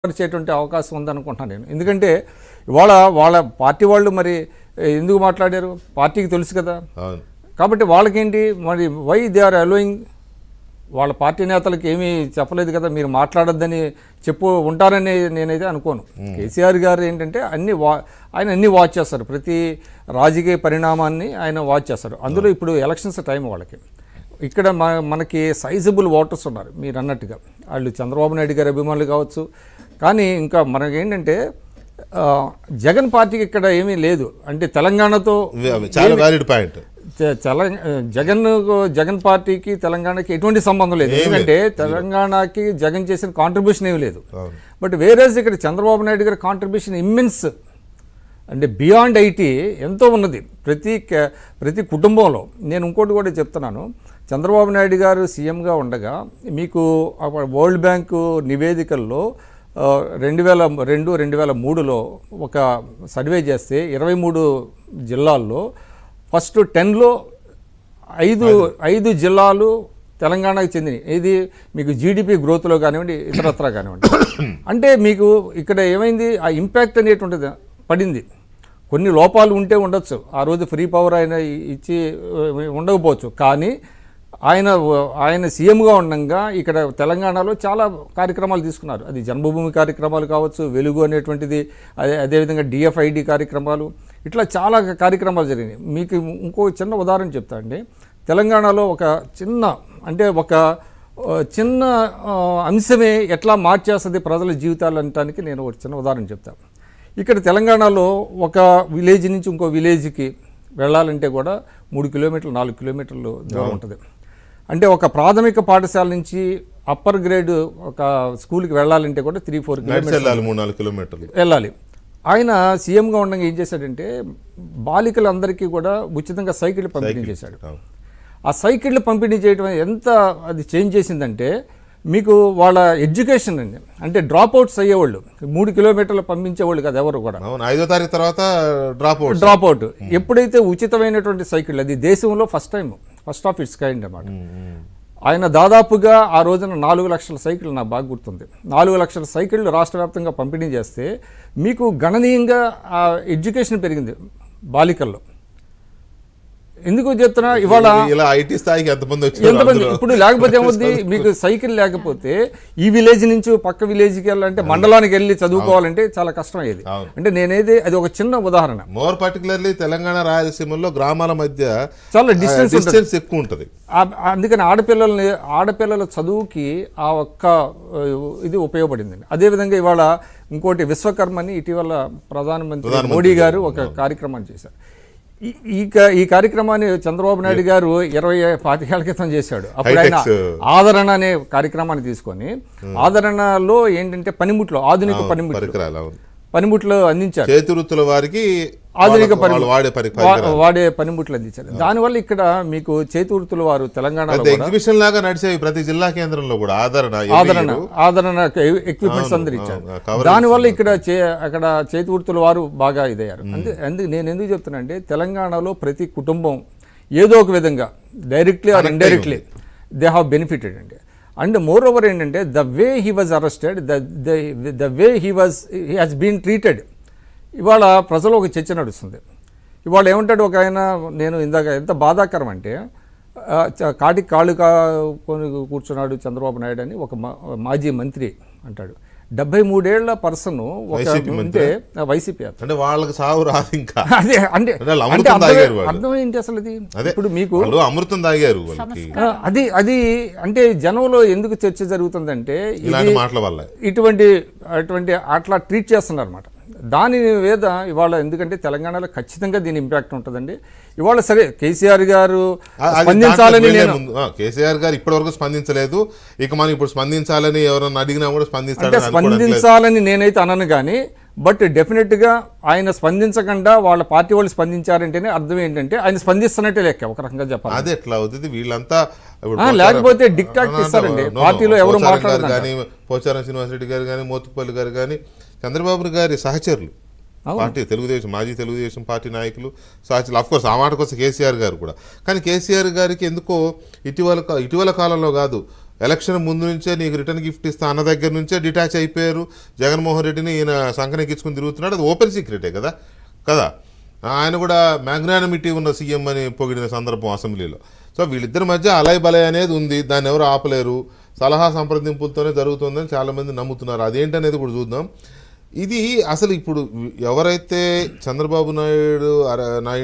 పరిచేటువంటి అవకాశం ఉందనుకుంటున్నాను నేను ఎందుకంటే ఇవాళ వాళ్ళ పార్టీ వాళ్ళు మరి ఏ, ఎందుకు మాట్లాడారు పార్టీకి తెలుసు కదా అవును కాబట్టి వాళ్ళకేంటి మరి వై దే ఆర్ అలోయింగ్ వాళ్ళ పార్టీ నేతలకు ఏమీ చెప్పలేదు కదా మీరు మాట్లాడొద్దని చెప్పు ఉంటారని నేనైతే అనుకోను కేసీఆర్ గారు ఏంటంటే అన్ని వా ఆయన అన్ని వాచ్ చేస్తారు ప్రతి రాజకీయ పరిణామాన్ని ఆయన వాచ్ చేస్తారు అందులో ఇప్పుడు ఎలక్షన్స్ టైం వాళ్ళకి ఇక్కడ మన మనకి సైజబుల్ ఓటర్స్ ఉన్నారు మీరు అన్నట్టుగా వాళ్ళు చంద్రబాబు నాయుడు గారి అభిమానులు కావచ్చు కానీ ఇంకా మనకేంటంటే ఆ, జగన్ పార్టీకి ఇక్కడ ఏమీ లేదు అంటే తెలంగాణతో ఇవి- అవి చాలా వ్యాలిడ్ పాయింట్ తె- తెల జగన్ జగన్ పార్టీకి తెలంగాణకి ఎటువంటి సంబంధం లేదు ఎందుకంటే తెలంగాణకి జగన్ చేసిన కాంట్రిబ్యూషన్ ఏమీ లేదు అవును. బట్ వేరేజ్ ఇక్కడ చంద్రబాబు నాయుడు గారి కాంట్రిబ్యూషన్ ఇమ్మెన్స్ అంటే బియాండ్ ఐటీ ఎంతో ఉన్నది ప్రతి క- ప్రతి కుటుంబంలో నేను ఇంకోటి కూడా చెప్తున్నాను చంద్రబాబు నాయుడు గారు సీఎంగా ఉండగా మీకు అప్పుడు వరల్డ్ బ్యాంకు నివేదికల్లో ఆ, రెండు వేల రెండు రెండు వేల మూడులో ఒక సర్వే చేస్తే ఇరవై మూడు జిల్లాల్లో ఫస్ట్ టెన్లో ఐదు ఐదు జిల్లాలు తెలంగాణకు చెందినవి ఇది మీకు జీడిపి గ్రోత్లో కానివ్వండి ఇతరత్ర కానివ్వండి అంటే మీకు ఇక్కడ ఏమైంది ఆ ఇంపాక్ట్ అనేటువంటిది పడింది కొన్ని లోపాలు ఉంటే ఉండొచ్చు ఆ రోజు ఫ్రీ పవర్ ఆయన ఇచ్చి ఆ, ఉండకపోవచ్చు కానీ ఆయన ఆయన సీఎంగా ఉండగా ఇక్కడ తెలంగాణలో చాలా కార్యక్రమాలు తీసుకున్నారు అది జన్మభూమి కార్యక్రమాలు కావచ్చు వెలుగు అనేటువంటిది అదే అదేవిధంగా డిఎఫ్ఐడి కార్యక్రమాలు ఇట్లా చాలా కార్యక్రమాలు జరిగినాయి మీకు ఇంకో చిన్న ఉదాహరణ చెప్తా అండి తెలంగాణలో ఒక చిన్న అంటే ఒక ఆ, చిన్న ఆ, అంశమే ఎట్లా మార్చేస్తుంది ప్రజల జీవితాలు అనటానికి నేను ఒక చిన్న ఉదాహరణ చెప్తాను ఇక్కడ తెలంగాణలో ఒక విలేజ్ నుంచి ఇంకో విలేజ్కి వెళ్ళాలంటే కూడా మూడు కిలోమీటర్లు నాలుగు కిలోమీటర్లు దూరం ఉంటుంది అంటే ఒక ప్రాథమిక పాఠశాల నుంచి అప్పర్ గ్రేడ్ ఒక స్కూల్కి వెళ్ళాలంటే కూడా త్రీ ఫోర్ నడిచి వెళ్ళాలి మూడు నాలుగు కిలోమీటర్లు వెళ్ళాలి ఆయన సీఎంగా ఉండగా ఏం చేశాడంటే బాలికలందరికీ కూడా ఉచితంగా సైకిల్ పంపిణీ చేశాడు అవును. ఆ సైకిళ్ళు పంపిణీ చేయడం ఎంత అది చేంజ్ చేసిందంటే మీకు వాళ్ళ ఎడ్యుకేషన్ అండి అంటే డ్రాప్ అవుట్స్ అయ్యేవాళ్ళు మూడు కిలోమీటర్లు పంపించేవాళ్ళు కదా ఎవరు కూడా అవును ఐదో తారీఖు తర్వాత డ్రాప్ అవుట్ డ్రాప్ అవుట్ ఎప్పుడైతే ఉచితమైనటువంటి సైకిల్ అది దేశంలో first time first of its kind అన్నమాట ఆయన దాదాపుగా ఆ రోజున నాలుగు లక్షల సైకిల్ నాకు బాగా గుర్తుంది నాలుగు లక్షల సైకిళ్ళు రాష్ట్ర వ్యాప్తంగా పంపిణీ చేస్తే మీకు గణనీయంగా ఆ ఎడ్యుకేషన్ పెరిగింది బాలికల్లో ఎందుకు చెప్తున్నా ఇవాళ ఇలా ఐటీ స్థాయికి ఎంతమంది వచ్చారు ఎంతమంది అందులో? ఇప్పుడు లేకపోతే ఏమవుద్ది మీకు సైకిల్ లేకపోతే ఈ విలేజ్ నుంచి పక్క విలేజ్కి వెళ్ళాలంటే మండలానికి వెళ్ళి చదువుకోవాలంటే చాలా కష్టం అయ్యేది అవును. అంటే నేనేది అది ఒక చిన్న ఉదాహరణ మోర్ పర్టికులర్లీ తెలంగాణ రాయలసీమలో గ్రామాల మధ్య చాలా డిస్టెన్స్ ఉంటుంది డిస్టెన్స్ ఎక్కువ ఉంటుంది ఆ- అందుకని ఆడపిల్లల్ని ఆడపిల్లల చదువుకి ఆ ఒక్క ఆ, ఇది ఉపయోగపడిందండి అదేవిధంగా ఇవాళ ఇంకోటి విశ్వకర్మని ఇటీవల ప్రధానమంత్రి మోడీ గారు ఒక కార్యక్రమాన్ని చేశారు ఈ- ఈ క- ఈ కార్యక్రమాన్ని చంద్రబాబు నాయుడు గారు ఇరవై పాతికేళ్ల క్రితం చేశాడు అప్పుడు ఆయన హైటెక్స్. ఆదరణ అనే కార్యక్రమాన్ని తీసుకొని ఆదరణలో ఏంటంటే పనిముట్లు ఆధునిక పనిముట్లు పరికరాలు అవును పనిముట్లు అందించారు చేతి వృత్తుల వారికి ఆధునిక వాళ్ళకు- పని వాళ్ళు వాడే పరి వా- వాడే పనిముట్లు అందించారు దానివల్ల ఇక్కడ మీకు చేతి వృత్తుల వారు తెలంగాణలో కూడా ఎగ్జిబిషన్ లాగా నడిచేవి ప్రతి జిల్లా కేంద్రంలో కూడా ఆదరణ every ఆదరణ year. ఆదరణ ఎక్విప్మెంట్స్ అందరు ఇచ్చారు అవును, coverage దానివల్ల ఇక్కడ చే అక్కడ చేతి వృత్తుల వారు బాగా ఇదయ్యారు అంతే అందుకు నేను ఎందుకు చెప్తున్నా అంటే తెలంగాణలో ప్రతి కుటుంబం ఏదో ఒక విధంగా directly or indirectly they have benefited అండి అండ్ మోర్ ఓవర్ ఏంటంటే the way he was arrested the way he was he has been treated ఇవాళ ప్రజలు ఒక చర్చ నడుస్తుంది ఇవాళ ఏమంటాడు ఒక ఆయన నేను ఇందాక ఎంత బాధాకరం అంటే ఆ, చ- కాటికి కాళ్ళు కొని కూర్చున్నాడు చంద్రబాబు నాయుడు అని ఒక మా- మాజీ మంత్రి అంటాడు డెబ్బై మూడేళ్ల పర్సన్ ఒక వైసీపీ ఉంటే ఆ, వైసీపీ అతను. అంటే వాళ్ళకి సావు రాదు ఇంకా అదే అంటే అంటే వాళ్ళు అంటే అమృతం అర్థం తాగారు వాళ్ళు. అర్థం ఏంటి అసలు ఇది అదే ఇప్పుడు మీకు వాళ్ళు అమృతం తాగారు వాళ్ళకి ఆ, అది అది అంటే జనంలో ఎందుకు చర్చ జరుగుతుందంటే ఇలాంటి ఇది మాటల వల్ల ఇటువంటి అటువంటి అట్లా ట్రీట్ చేస్తున్నారు అనమాట దాని మీద ఇవాళ ఎందుకంటే తెలంగాణలో ఖచ్చితంగా దీని ఇంపాక్ట్ ఉంటుందండి ఇవాళ సరే కేసీఆర్ గారు ఆ- అది స్పందించాలని దాంట్లోకి వెళ్ళే నేను ముందు, ఆ, కేసీఆర్ గారు ఇప్పటి వరకు స్పందించలేదు ఇక మనం ఇప్పుడు స్పందించాలని ఎవరన్నా అడిగినా కూడా అంటే స్పందిస్తాడని అనుకోవడానికి లేదు. స్పందించాలని నేనైతే అనను కానీ బట్ డెఫినెట్గా ఆయన స్పందించకుండా వాళ్ళ పార్టీ వాళ్ళు స్పందించారంటేనే అర్థం ఏంటంటే ఆయన స్పందిస్తున్నట్టే లెక్క ఒక రకంగా చెప్పాలి అది ఎట్లా అవుతుంది వీళ్ళంతా ఇప్పుడు ఆ, పోచారం- లేకపోతే dictate ఆ, no, ఇస్తారండి. no, no. పార్టీలో ఎవరు పోచారం గారు మాట్లాడరంట. కానీ పోచారం శ్రీనివాసరెడ్డి గారు కానీ మోతుపల్లి గారు కానీ చంద్రబాబు గారి సహచరులు పార్టీ తెలుగుదేశం మాజీ తెలుగుదేశం పార్టీ నాయకులు సహచరులు అఫ్ కోర్స్ ఆ మాటకు వస్తే కేసీఆర్ గారు కూడా కానీ కేసీఆర్ గారికి ఎందుకో ఇటీవల కా- ఇటీవల కాలంలో కాదు ఎలక్షన్ ముందు నుంచే నీకు రిటర్న్ గిఫ్ట్ ఇస్తా అన్న దగ్గర నుంచే డిటాచ్ అయిపోయారు జగన్మోహన్ రెడ్డిని ఈయన సంకనెక్కించుకుని తిరుగుతున్నాడు అది ఓపెన్ సీక్రెటే కదా కదా ఆయన కూడా మ్యాగ్నానిమిటీ ఉన్న సీఎం అని పొగిడిన సందర్భం అసెంబ్లీలో సో వీళ్ళిద్దరి మధ్య అలయ్ బలయ్ అనేది ఉంది దాన్ని ఎవరు ఆపలేరు సలహా సంప్రదింపులతోనే జరుగుతుందని చాలామంది నమ్ముతున్నారు అదేంటనేది కూడా చూద్దాం ఇది అసలు ఇప్పుడు ఎవరైతే చంద్రబాబు నాయుడు అర- నాయుడు